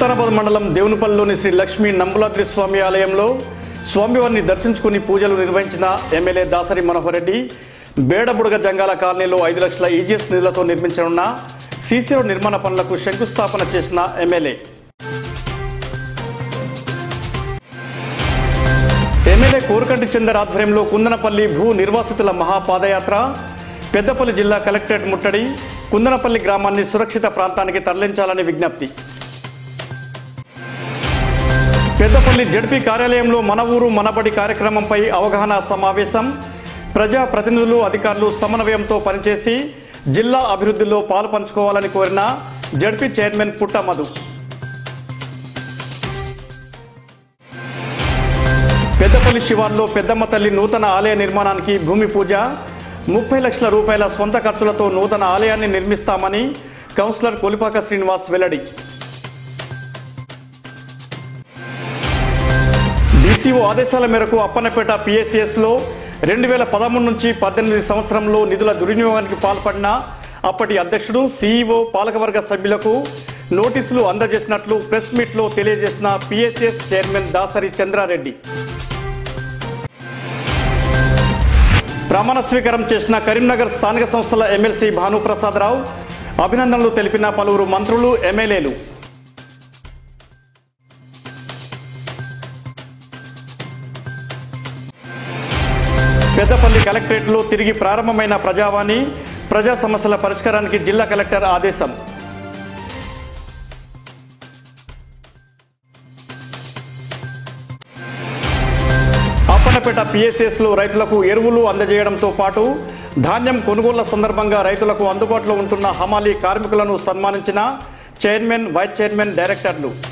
సుల్తానాబాద్ మండలం దేవునిపల్లిలోని శ్రీ లక్ష్మీ నంబులాద్రి స్వామి ఆలయంలో స్వామివారిని దర్శించుకుని పూజలు నిర్వహించిన ఎమ్మెల్యే దాసరి మనోహర్ రెడ్డి బేడబుడగ జంగాల కాలనీలో ఐదు లక్షల ఈజీఎస్ నిధులతో నిర్మించనున్న సీసీ రోడ్ నిర్మాణ పనులకు శంకుస్థాపన చేసిన ఎమ్మెల్యే ఎమ్మెల్యే కోరకంటి చందర్ ఆధ్వర్యంలో కుందనపల్లి భూ నిర్వాసితుల మహాపాదయాత్ర పెద్దపల్లి జిల్లా కలెక్టరేట్ ముట్టడి కుందనపల్లి గ్రామాన్ని సురక్షిత ప్రాంతానికి తరలించాలని విజ్ఞప్తి పెద్దపల్లి జడ్పీ కార్యాలయంలో మన ఊరు మనబడి కార్యక్రమంపై అవగాహన సమావేశం ప్రజా ప్రతినిధులు అధికారులు సమన్వయంతో పనిచేసి జిల్లా అభివృద్ధిలో పాలు పంచుకోవాలని కోరిన జడ్పీ చైర్మన్ పుట్ట మధు పెద్దపల్లి శివార్లో పెద్దమ్మ తల్లి నూతన ఆలయ నిర్మాణానికి భూమి పూజ ముప్పై లక్షల రూపాయల సొంత ఖర్చులతో నూతన ఆలయాన్ని నిర్మిస్తామని కౌన్సిలర్ కొలిపాక శ్రీనివాస్ వెల్లడి డీసీఓ ఆదేశాల మేరకు అప్పన్నపేట పిఎస్సిఎస్లో రెండు వేల పదమూడు నుంచి పద్దెనిమిది సంవత్సరంలో నిధుల దుర్వినియోగానికి పాల్పడిన అప్పటి అధ్యక్షుడు సీఈఓ పాలకవర్గ సభ్యులకు నోటీసులు అందజేసినట్లు ప్రెస్ మీట్లో తెలియజేసిన పిఎస్సిఎస్ చైర్మన్ దాసరి చంద్రారెడ్డి ప్రమాణ స్వీకారం చేసిన కరీంనగర్ స్థానిక సంస్థల ఎమ్మెల్సీ భానుప్రసాద్ రావు అభినందనలు తెలిపిన పలువురు మంత్రులు ఎమ్మెల్యేలు పెద్దపల్లి కలెక్టరేట్లో తిరిగి ప్రారంభమైన ప్రజావాణి ప్రజా సమస్యల పరిష్కారానికి జిల్లా కలెక్టర్ ఆదేశం అప్పన్నపేట పిఎస్ఎస్ లో రైతులకు ఎరువులు అందజేయడంతో పాటు ధాన్యం కొనుగోళ్ల సందర్భంగా రైతులకు అందుబాటులో ఉంటున్న హమాలీ కార్మికులను సన్మానించిన చైర్మన్ వైస్ చైర్మన్ డైరెక్టర్లు